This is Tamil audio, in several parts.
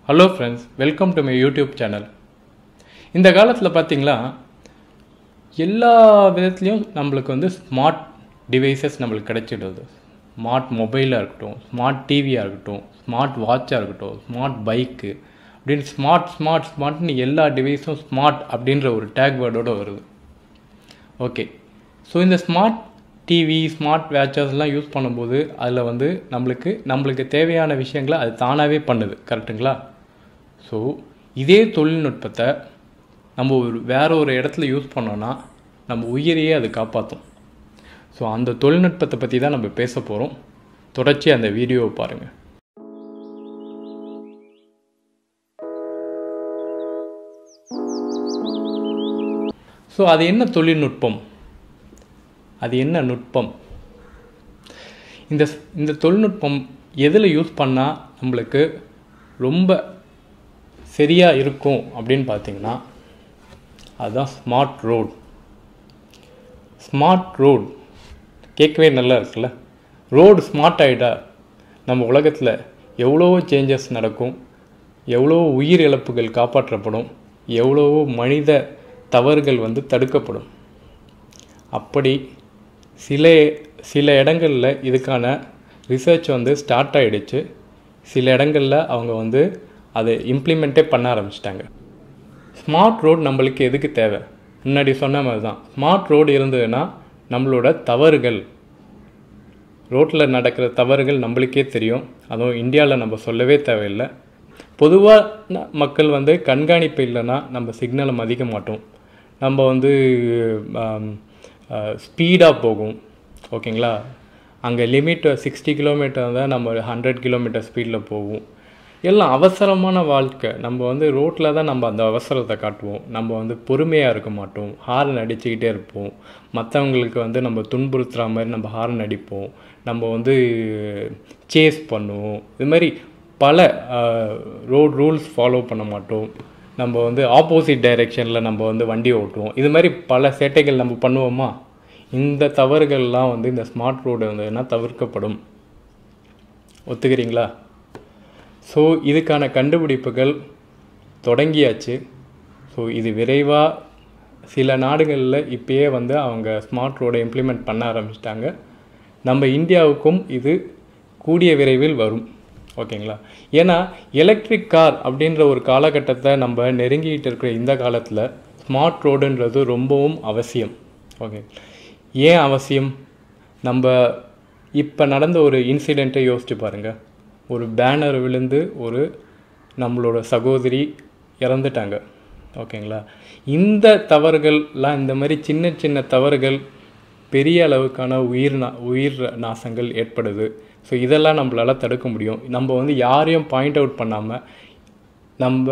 hello friends welcome to my YouTube channel இந்த காலத்தில் பார்த்தீங்களா எல்லா விதத்துலேயும் நம்மளுக்கு வந்து ஸ்மார்ட் டிவைசஸ் நம்மளுக்கு கிடைச்சிடுது ஸ்மார்ட் மொபைலாக இருக்கட்டும் ஸ்மார்ட் டிவியாக இருக்கட்டும் ஸ்மார்ட் வாட்சாக இருக்கட்டும் ஸ்மார்ட் பைக்கு அப்படின்னு ஸ்மார்ட் ஸ்மார்ட் ஸ்மார்ட்னு எல்லா டிவைஸும் ஸ்மார்ட் அப்படின்ற ஒரு டேக் வேர்டோடு வருது ஓகே ஸோ இந்த ஸ்மார்ட் டிவி ஸ்மார்ட் வாட்சஸ்லாம் யூஸ் பண்ணும்போது அதில் வந்து நம்மளுக்கு நம்மளுக்கு தேவையான விஷயங்களை அது தானாகவே பண்ணுது கரெக்டுங்களா ஸோ இதே தொழில்நுட்பத்தை நம்ம ஒரு வேற ஒரு இடத்துல யூஸ் பண்ணோன்னா நம்ம உயிரையே அது காப்பாற்றும் ஸோ அந்த தொழில்நுட்பத்தை பற்றி தான் நம்ம பேச போகிறோம் தொடர்ச்சி அந்த வீடியோவை பாருங்கள் ஸோ அது என்ன தொழில்நுட்பம் அது என்ன நுட்பம் இந்த இந்த தொழில்நுட்பம் எதில் யூஸ் பண்ணால் நம்மளுக்கு ரொம்ப சரியாக இருக்கும் அப்படின்னு பார்த்தீங்கன்னா அதுதான் ஸ்மார்ட் ரோட் ஸ்மார்ட் ரோட் கேட்கவே நல்லா இருக்குல்ல ரோடு ஸ்மார்ட் ஆகிட்டா நம்ம உலகத்தில் எவ்வளவோ சேஞ்சஸ் நடக்கும் எவ்வளவோ உயிர் இழப்புகள் காப்பாற்றப்படும் எவ்வளவோ மனித தவறுகள் வந்து தடுக்கப்படும் அப்படி சில சில இடங்களில் இதுக்கான ரிசர்ச் வந்து ஸ்டார்ட் ஆகிடுச்சு சில இடங்களில் அவங்க வந்து அதை இம்ப்ளிமெண்ட்டே பண்ண ஆரம்பிச்சிட்டாங்க ஸ்மார்ட் ரோடு நம்மளுக்கு எதுக்கு தேவை முன்னாடி சொன்ன மாதிரி தான் ஸ்மார்ட் ரோடு இருந்ததுன்னா நம்மளோட தவறுகள் ரோட்டில் நடக்கிற தவறுகள் நம்மளுக்கே தெரியும் அதுவும் இந்தியாவில் நம்ம சொல்லவே தேவையில்லை பொதுவாக மக்கள் வந்து கண்காணிப்பு இல்லைன்னா நம்ம சிக்னலை மதிக்க மாட்டோம் நம்ம வந்து ஸ்பீடாக போகும் ஓகேங்களா அங்கே லிமிட் சிக்ஸ்டி கிலோமீட்டர் தான் நம்ம ஹண்ட்ரட் கிலோமீட்டர் ஸ்பீடில் போகும் எல்லாம் அவசரமான வாழ்க்கை நம்ம வந்து ரோட்டில் தான் நம்ம அந்த அவசரத்தை காட்டுவோம் நம்ம வந்து பொறுமையாக இருக்க மாட்டோம் ஹார்ன் அடிச்சுக்கிட்டே இருப்போம் மற்றவங்களுக்கு வந்து நம்ம துன்புறுத்துகிற மாதிரி நம்ம ஹார்ன் அடிப்போம் நம்ம வந்து சேஸ் பண்ணுவோம் இது மாதிரி பல ரோட் ரூல்ஸ் ஃபாலோ பண்ண மாட்டோம் நம்ம வந்து ஆப்போசிட் டைரெக்ஷனில் நம்ம வந்து வண்டி ஓட்டுவோம் இது மாதிரி பல சேட்டைகள் நம்ம பண்ணுவோமா இந்த தவறுகள்லாம் வந்து இந்த ஸ்மார்ட் ரோடு வந்ததுன்னா தவிர்க்கப்படும் ஒத்துக்கிறீங்களா ஸோ இதுக்கான கண்டுபிடிப்புகள் தொடங்கியாச்சு ஸோ இது விரைவாக சில நாடுகளில் இப்பயே வந்து அவங்க ஸ்மார்ட் ரோடை இம்ப்ளிமெண்ட் பண்ண ஆரம்பிச்சிட்டாங்க நம்ம இந்தியாவுக்கும் இது கூடிய விரைவில் வரும் ஓகேங்களா ஏன்னா எலக்ட்ரிக் கார் அப்படின்ற ஒரு காலகட்டத்தை நம்ம நெருங்கிட்டு இருக்கிற இந்த காலத்தில் ஸ்மார்ட் ரோடுன்றது ரொம்பவும் அவசியம் ஓகே ஏன் அவசியம் நம்ம இப்போ நடந்த ஒரு இன்சிடெண்ட்டை யோசிச்சு பாருங்கள் ஒரு பேனர் விழுந்து ஒரு நம்மளோட சகோதரி இறந்துட்டாங்க ஓகேங்களா இந்த தவறுகள்லாம் இந்த மாதிரி சின்ன சின்ன தவறுகள் பெரிய அளவுக்கான உயிர் நா உயிர் நாசங்கள் ஏற்படுது ஸோ இதெல்லாம் நம்மளால் தடுக்க முடியும் நம்ம வந்து யாரையும் பாயிண்ட் அவுட் பண்ணாமல் நம்ம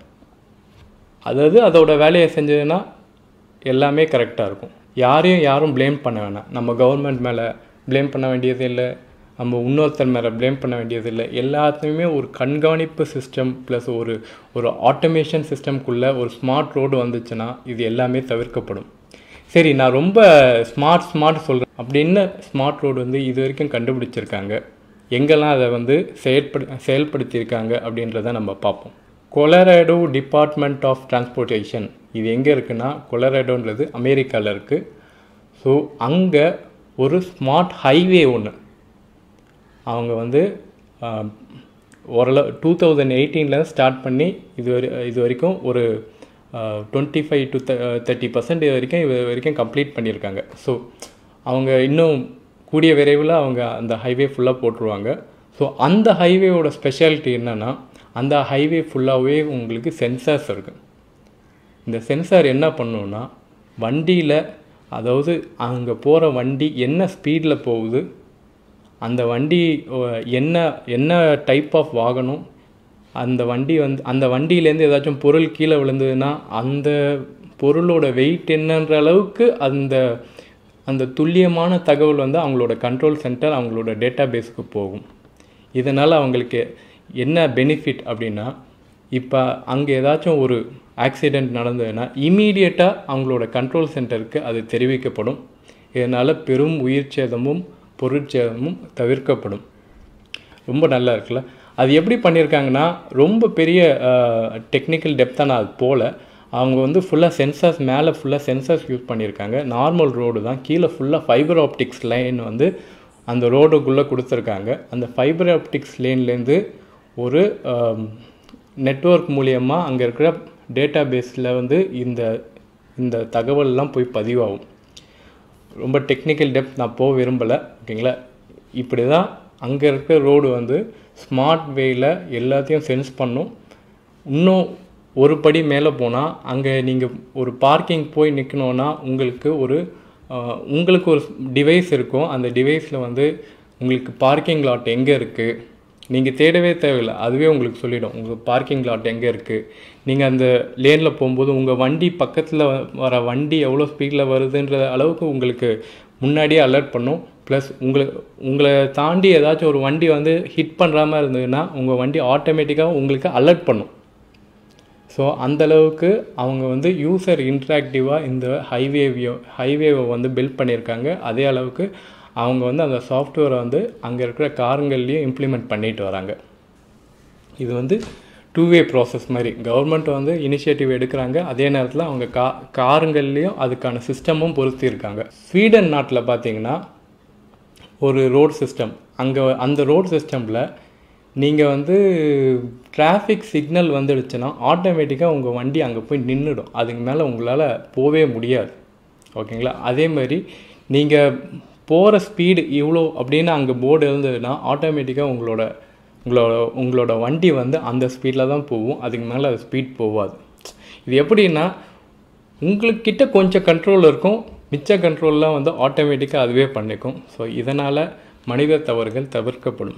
அதாவது அதோட வேலையை செஞ்சதுன்னா எல்லாமே கரெக்டாக இருக்கும் யாரையும் யாரும் ப்ளேம் பண்ண வேணாம் நம்ம கவர்மெண்ட் மேலே ப்ளேம் பண்ண வேண்டியது இல்லை நம்ம இன்னொருத்தர் மேலே ப்ளேம் பண்ண வேண்டியது இல்லை எல்லாத்தையுமே ஒரு கண்காணிப்பு சிஸ்டம் ப்ளஸ் ஒரு ஒரு ஆட்டோமேஷன் சிஸ்டம்குள்ளே ஒரு ஸ்மார்ட் ரோடு வந்துச்சுன்னா இது எல்லாமே தவிர்க்கப்படும் சரி நான் ரொம்ப ஸ்மார்ட் ஸ்மார்ட் சொல்கிறேன் அப்படின்னு ஸ்மார்ட் ரோடு வந்து இது வரைக்கும் கண்டுபிடிச்சிருக்காங்க எங்கெல்லாம் அதை வந்து செயற்படு செயல்படுத்தியிருக்காங்க அப்படின்றத நம்ம பார்ப்போம் கொலராடோ டிபார்ட்மெண்ட் ஆஃப் டிரான்ஸ்போர்ட்டேஷன் இது எங்கே இருக்குன்னா கொலராடோன்றது அமெரிக்காவில் இருக்குது ஸோ அங்கே ஒரு ஸ்மார்ட் ஹைவே ஒன்று அவங்க வந்து ஓரளவு டூ தௌசண்ட் எயிட்டீனில் ஸ்டார்ட் பண்ணி இது வரை இது வரைக்கும் ஒரு twenty five to thirty percent இது வரைக்கும் இது வரைக்கும் கம்ப்ளீட் பண்ணியிருக்காங்க ஸோ அவங்க இன்னும் கூடிய விரைவில் அவங்க அந்த ஹைவே ஃபுல்லாக போட்டுருவாங்க ஸோ அந்த ஹைவேவோட ஸ்பெஷாலிட்டி என்னென்னா அந்த ஹைவே ஃபுல்லாகவே உங்களுக்கு சென்சார்ஸ் இருக்குது இந்த சென்சார் என்ன பண்ணுன்னா வண்டியில் அதாவது அங்கே போகிற வண்டி என்ன ஸ்பீடில் போகுது அந்த வண்டி என்ன என்ன டைப் ஆஃப் வாகனம் அந்த வண்டி வந்து அந்த வண்டியிலேருந்து ஏதாச்சும் பொருள் கீழே விழுந்ததுன்னா அந்த பொருளோட வெயிட் என்னன்ற அளவுக்கு அந்த அந்த துல்லியமான தகவல் வந்து அவங்களோட கண்ட்ரோல் சென்டர் அவங்களோட டேட்டா பேஸுக்கு போகும் இதனால் அவங்களுக்கு என்ன பெனிஃபிட் அப்படின்னா இப்போ அங்கே ஏதாச்சும் ஒரு ஆக்சிடெண்ட் நடந்ததுன்னா இமீடியட்டாக அவங்களோட கண்ட்ரோல் சென்டருக்கு அது தெரிவிக்கப்படும் இதனால் பெரும் உயிர் சேதமும் பொருட்சேதமும் தவிர்க்கப்படும் ரொம்ப நல்லா இருக்குல்ல அது எப்படி பண்ணியிருக்காங்கன்னா ரொம்ப பெரிய டெக்னிக்கல் டெப்த்தாக நான் அது போகல அவங்க வந்து ஃபுல்லாக சென்சார்ஸ் மேலே ஃபுல்லாக சென்சார்ஸ் யூஸ் பண்ணியிருக்காங்க நார்மல் ரோடு தான் கீழே ஃபுல்லாக ஃபைபர் ஆப்டிக்ஸ் லைன் வந்து அந்த ரோடுக்குள்ளே கொடுத்துருக்காங்க அந்த ஃபைபர் ஆப்டிக்ஸ் லேன்லேருந்து ஒரு நெட்வொர்க் மூலியமாக அங்கே இருக்கிற டேட்டா பேஸில் வந்து இந்த இந்த தகவல்லாம் போய் பதிவாகும் ரொம்ப டெக்னிக்கல் டெப்த் நான் போக விரும்பலை ஓகேங்களா இப்படி தான் அங்கே இருக்கிற ரோடு வந்து ஸ்மார்ட் வேயில் எல்லாத்தையும் சென்ஸ் பண்ணும் இன்னும் ஒரு படி மேலே போனால் அங்கே நீங்கள் ஒரு பார்க்கிங் போய் நிற்கணுன்னா உங்களுக்கு ஒரு ஆஹ், உங்களுக்கு ஒரு டிவைஸ் இருக்கும் அந்த டிவைஸில் வந்து உங்களுக்கு பார்க்கிங் லாட் எங்கே இருக்குது நீங்கள் தேடவே தேவையில்லை அதுவே உங்களுக்கு சொல்லிடும் உங்கள் பார்க்கிங் லாட் எங்கே இருக்குது நீங்கள் அந்த லேனில் போகும்போது உங்கள் வண்டி பக்கத்தில் வர வண்டி எவ்வளோ ஸ்பீடில் வருதுன்ற அளவுக்கு உங்களுக்கு முன்னாடியே அலர்ட் பண்ணும் ப்ளஸ் உங்களை உங்களை தாண்டி ஏதாச்சும் ஒரு வண்டி வந்து ஹிட் பண்ணுற மாதிரி இருந்ததுன்னா உங்கள் வண்டி ஆட்டோமேட்டிக்காக உங்களுக்கு அலர்ட் பண்ணும் ஸோ அந்தளவுக்கு அவங்க வந்து யூசர் இன்ட்ராக்டிவாக இந்த ஹைவேவியோ ஹைவேவை வந்து பில்ட் பண்ணியிருக்காங்க அதே அளவுக்கு அவங்க வந்து அந்த சாஃப்ட்வேரை வந்து அங்கே இருக்கிற காருங்கள்லேயும் இம்ப்ளிமெண்ட் பண்ணிட்டு வராங்க இது வந்து டூ வே ப்ராசஸ் மாதிரி கவர்மெண்ட் வந்து இனிஷியேட்டிவ் எடுக்கிறாங்க அதே நேரத்தில் அவங்க கா காருங்கள்லேயும் அதுக்கான சிஸ்டமும் பொருத்தியிருக்காங்க ஸ்வீடன் நாட்டில் பார்த்தீங்கன்னா ஒரு ரோட் சிஸ்டம் அங்கே அந்த ரோட் சிஸ்டமில் நீங்கள் வந்து டிராஃபிக் சிக்னல் வந்துடுச்சுன்னா ஆட்டோமேட்டிக்காக உங்கள் வண்டி அங்கே போய் நின்றுடும் அதுக்கு மேலே உங்களால் போகவே முடியாது ஓகேங்களா அதே மாதிரி நீங்கள் போகிற ஸ்பீடு இவ்வளோ அப்படின்னு அங்கே போர்டு இருந்ததுன்னா ஆட்டோமேட்டிக்காக உங்களோட உங்களோட உங்களோட வண்டி வந்து அந்த ஸ்பீடில் தான் போகும் அதுக்கு மேலே அது ஸ்பீட் போகாது இது எப்படின்னா உங்களுக்கு கிட்ட கொஞ்சம் கண்ட்ரோல் இருக்கும் மிச்ச கண்ட்ரோல்லாம் வந்து ஆட்டோமேட்டிக்காக அதுவே பண்ணிக்கும் ஸோ இதனால் மனித தவறுகள் தவிர்க்கப்படும்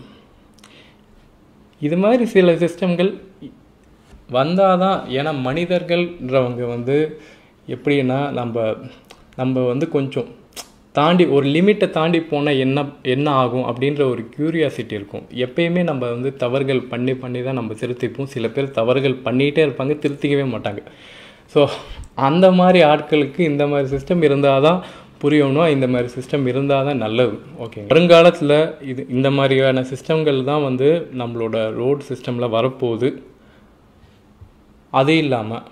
இது மாதிரி சில சிஸ்டம்கள் வந்தால் தான் ஏன்னா மனிதர்கள்ன்றவங்க வந்து எப்படின்னா நம்ம நம்ம வந்து கொஞ்சம் தாண்டி ஒரு லிமிட்டை தாண்டி போனால் என்ன என்ன ஆகும் அப்படின்ற ஒரு க்யூரியாசிட்டி இருக்கும் எப்பயுமே நம்ம வந்து தவறுகள் பண்ணி பண்ணி தான் நம்ம திருத்திப்போம் சில பேர் தவறுகள் பண்ணிகிட்டே இருப்பாங்க திருத்திக்கவே மாட்டாங்க ஸோ அந்த மாதிரி ஆட்களுக்கு இந்த மாதிரி சிஸ்டம் இருந்தால் தான் புரியணும் இந்த மாதிரி சிஸ்டம் இருந்தால் தான் நல்லது ஓகே வருங்காலத்தில் இது இந்த மாதிரியான சிஸ்டம்கள் தான் வந்து நம்மளோட ரோட் சிஸ்டமில் வரப்போகுது அது இல்லாமல்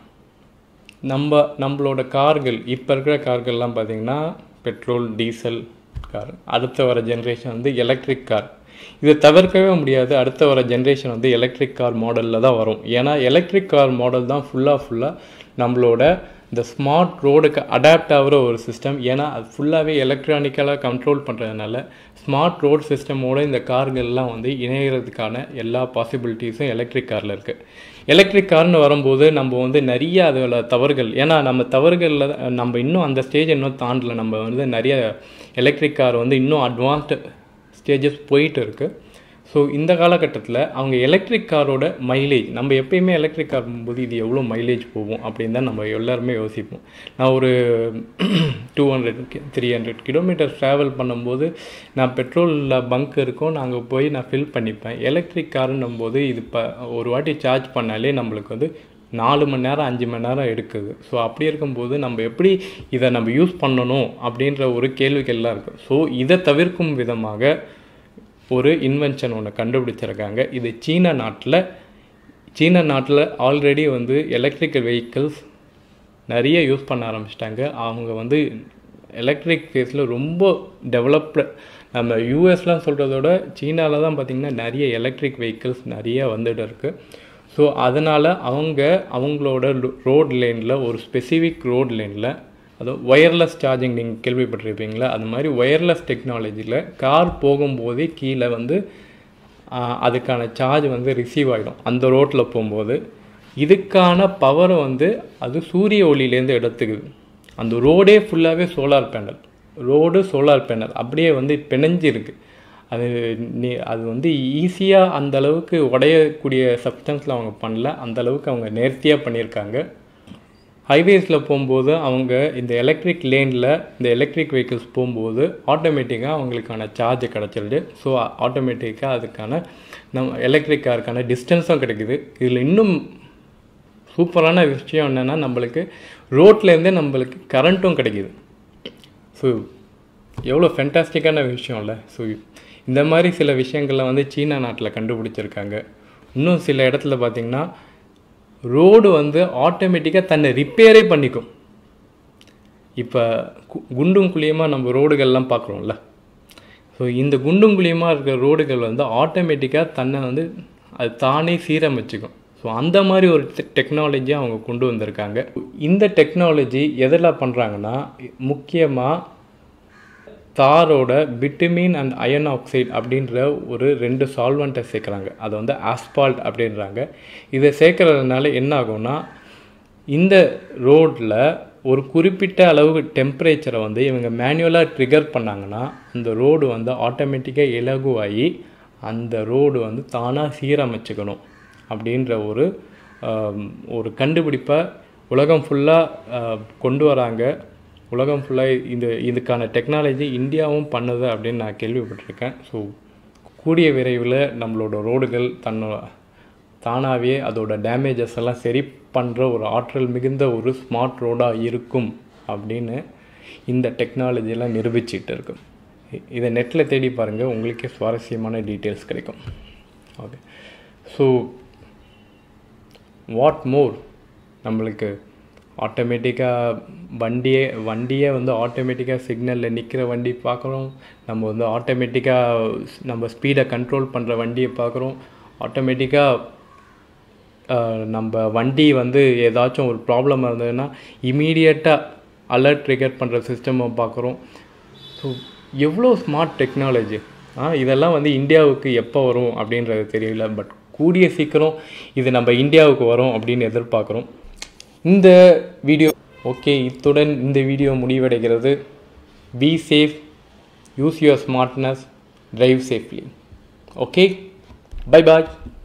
நம்ம நம்மளோட கார்கள் இப்போ இருக்கிற கார்கள்லாம் பார்த்திங்கன்னா பெட்ரோல் டீசல் கார் அடுத்த வர ஜென்ரேஷன் வந்து எலக்ட்ரிக் கார் இதை தவிர்க்கவே முடியாது அடுத்த வர ஜென்ரேஷன் வந்து எலக்ட்ரிக் கார் மாடலில் தான் வரும் ஏன்னா எலக்ட்ரிக் கார் மாடல் தான் ஃபுல்லாக ஃபுல்லாக நம்மளோட இந்த ஸ்மார்ட் ரோடுக்கு அடாப்ட் ஆகிற ஒரு சிஸ்டம் ஏன்னா அது ஃபுல்லாகவே எலக்ட்ரானிக்கலாக கண்ட்ரோல் பண்ணுறதுனால ஸ்மார்ட் ரோட் சிஸ்டமோட இந்த கார்கள்லாம் வந்து இணைகிறதுக்கான எல்லா பாசிபிலிட்டிஸும் எலக்ட்ரிக் காரில் இருக்குது எலக்ட்ரிக் கார்னு வரும்போது நம்ம வந்து நிறைய அதில் தவறுகள் ஏன்னா நம்ம தவறுகளில் நம்ம இன்னும் அந்த ஸ்டேஜ் இன்னும் தாண்டல நம்ம வந்து நிறைய எலக்ட்ரிக் கார் வந்து இன்னும் அட்வான்ஸ்டு ஸ்டேஜஸ் போயிட்டு இருக்குது ஸோ இந்த காலகட்டத்தில் அவங்க எலக்ட்ரிக் காரோட மைலேஜ் நம்ம எப்பயுமே எலக்ட்ரிக் கார் போது இது எவ்வளோ மைலேஜ் போகும் அப்படின்னு தான் நம்ம எல்லாருமே யோசிப்போம் நான் ஒரு two hundred three hundred kilometre travel பண்ணும்போது நான் பெட்ரோலில் பங்க் இருக்கும் நான் அங்கே போய் நான் ஃபில் பண்ணிப்பேன் எலக்ட்ரிக் காருன்னும் போது இது இப்போ ஒரு வாட்டி சார்ஜ் பண்ணாலே நம்மளுக்கு வந்து நாலு மணி நேரம் அஞ்சு மணி நேரம் எடுக்குது ஸோ அப்படி இருக்கும்போது நம்ம எப்படி இதை நம்ம யூஸ் பண்ணணும் அப்படின்ற ஒரு கேள்விகள்லாம் இருக்குது ஸோ இதை தவிர்க்கும் விதமாக ஒரு இன்வென்ஷன் ஒன்று கண்டுபிடிச்சிருக்காங்க இது சீன நாட்டில் சீன நாட்டில் ஆல்ரெடி வந்து எலக்ட்ரிக்கல் வெஹிக்கிள்ஸ் நிறைய யூஸ் பண்ண ஆரம்பிச்சிட்டாங்க அவங்க வந்து எலக்ட்ரிக் ஃபேஸில் ரொம்ப டெவலப்டு நம்ம யூஎஸ்லாம் சொல்கிறதோட சீனாவில் தான் பார்த்திங்கன்னா நிறைய எலக்ட்ரிக் வெஹிக்கிள்ஸ் நிறைய வந்துட்டு இருக்குது ஸோ அதனால் அவங்க அவங்களோட ரோட் லேனில் ஒரு ஸ்பெசிஃபிக் ரோட் லேனில் அதுவும் ஒயர்லெஸ் சார்ஜிங் நீங்கள் கேள்விப்பட்டிருப்பீங்களா அது மாதிரி ஒயர்லெஸ் டெக்னாலஜியில் கார் போகும்போதே கீழே வந்து ஆஹ், அதுக்கான சார்ஜ் வந்து ரிசீவ் ஆகிடும் அந்த ரோட்டில் போகும்போது இதுக்கான பவரை வந்து அது சூரிய ஒளியிலேருந்து எடுத்துக்குது அந்த ரோடே ஃபுல்லாகவே solar panel road solar panel அப்படியே வந்து பிணைஞ்சிருக்கு அது நீ அது வந்து ஈஸியாக அந்த அளவுக்கு உடையக்கூடிய சப்ஸ்டன்ஸில் அவங்க பண்ணல அந்த அளவுக்கு அவங்க நேர்த்தியாக பண்ணியிருக்காங்க ஹைவேஸில் போகும்போது அவங்க இந்த எலக்ட்ரிக் லேனில் இந்த எலக்ட்ரிக் வெஹிக்கிள்ஸ் போகும்போது ஆட்டோமேட்டிக்காக அவங்களுக்கான சார்ஜ் கிடச்சிருது ஸோ ஆட்டோமேட்டிக்காக அதுக்கான நம்ம எலக்ட்ரிக் காருக்கான டிஸ்டன்ஸும் கிடைக்குது இதில் இன்னும் சூப்பரான விஷயம் என்னென்னா நம்மளுக்கு ரோட்லேருந்தே நம்மளுக்கு கரண்ட்டும் கிடைக்குது ஸோ எவ்வளோ ஃபென்டாஸ்டிக்கான விஷயம் இல்லை ஸோ இந்த மாதிரி சில விஷயங்களை வந்து சீனா நாட்டில் கண்டுபிடிச்சிருக்காங்க இன்னும் சில இடத்துல பார்த்திங்கன்னா ரோடு வந்து ஆட்டோமேட்டிக்காக தன்னை ரிப்பேரே பண்ணிக்கும் இப்போ கு- குண்டும் குழியமாக நம்ம ரோடுகள்லாம் பார்க்குறோம்ல ஸோ இந்த குண்டும் குழியமாக இருக்கிற ரோடுகள் வந்து ஆட்டோமேட்டிக்காக தன்னை வந்து அது தானே சீரமைச்சுக்கும் ஸோ அந்த மாதிரி ஒரு டெக்னாலஜி அவங்க கொண்டு வந்திருக்காங்க இந்த டெக்னாலஜி எதில் பண்ணுறாங்கன்னா முக்கியமாக தாரோட பிட்டுமீன் அண்ட் அயன் ஆக்சைடு அப்படின்ற ஒரு ரெண்டு சால்வெண்ட்டை சேர்க்குறாங்க அதை வந்து ஆஸ்பால்ட் அப்படின்றாங்க இதை சேர்க்கறதுனால என்ன ஆகும்னா இந்த ரோட்டில் ஒரு குறிப்பிட்ட அளவுக்கு டெம்பரேச்சரை வந்து இவங்க மேனுவலாக ட்ரிகர் பண்ணாங்கன்னா அந்த ரோடு வந்து ஆட்டோமேட்டிக்காக இலகுவாகி அந்த ரோடு வந்து தானாக சீரமைச்சுக்கணும் அப்படின்ற ஒரு ஆம், ஒரு கண்டுபிடிப்பை உலகம் ஃபுல்லாக கொண்டு வராங்க உலகம் ஃபுல்லாக இந்த இதுக்கான டெக்னாலஜி இந்தியாவும் பண்ணுது அப்படின்னு நான் கேள்விப்பட்டிருக்கேன் ஸோ கூடிய விரைவில் நம்மளோட ரோடுகள் தன்னோட தானாகவே அதோட டேமேஜஸ் எல்லாம் சரி பண்ணுற ஒரு ஆற்றல் மிகுந்த ஒரு ஸ்மார்ட் ரோடாக இருக்கும் அப்படின்னு இந்த டெக்னாலஜியெல்லாம் நிரூபிச்சிட்டு இருக்கு இ- இதை நெட்டில் தேடி பாருங்கள் உங்களுக்கே சுவாரஸ்யமான டீட்டெயில்ஸ் கிடைக்கும் ஓகே ஸோ வாட் மோர் நம்மளுக்கு ஆட்டோமேட்டிக்காக வண்டியே வண்டியே வந்து ஆட்டோமேட்டிக்காக சிக்னலில் நிற்கிற வண்டி பார்க்குறோம் நம்ம வந்து ஆட்டோமேட்டிக்காக நம்ம ஸ்பீடை கண்ட்ரோல் பண்ணுற வண்டியை பார்க்குறோம் ஆட்டோமேட்டிக்காக நம்ம வண்டி வந்து ஏதாச்சும் ஒரு ப்ராப்ளம் இருந்ததுன்னா இமீடியட்டாக அலர்ட் ட்ரிகர் பண்ணுற சிஸ்டமை பார்க்குறோம் ஸோ எவ்வளோ ஸ்மார்ட் டெக்னாலஜி ஆ இதெல்லாம் வந்து இந்தியாவுக்கு எப்போ வரும் அப்படின்றது தெரியல பட் கூடிய சீக்கிரம் இது நம்ம இந்தியாவுக்கு வரும் அப்படின்னு எதிர்பார்க்குறோம் இந்த வீடியோ ஓகே இத்துடன் இந்த வீடியோ முடிவடைகிறது be safe use your smartness drive safely okay bye bye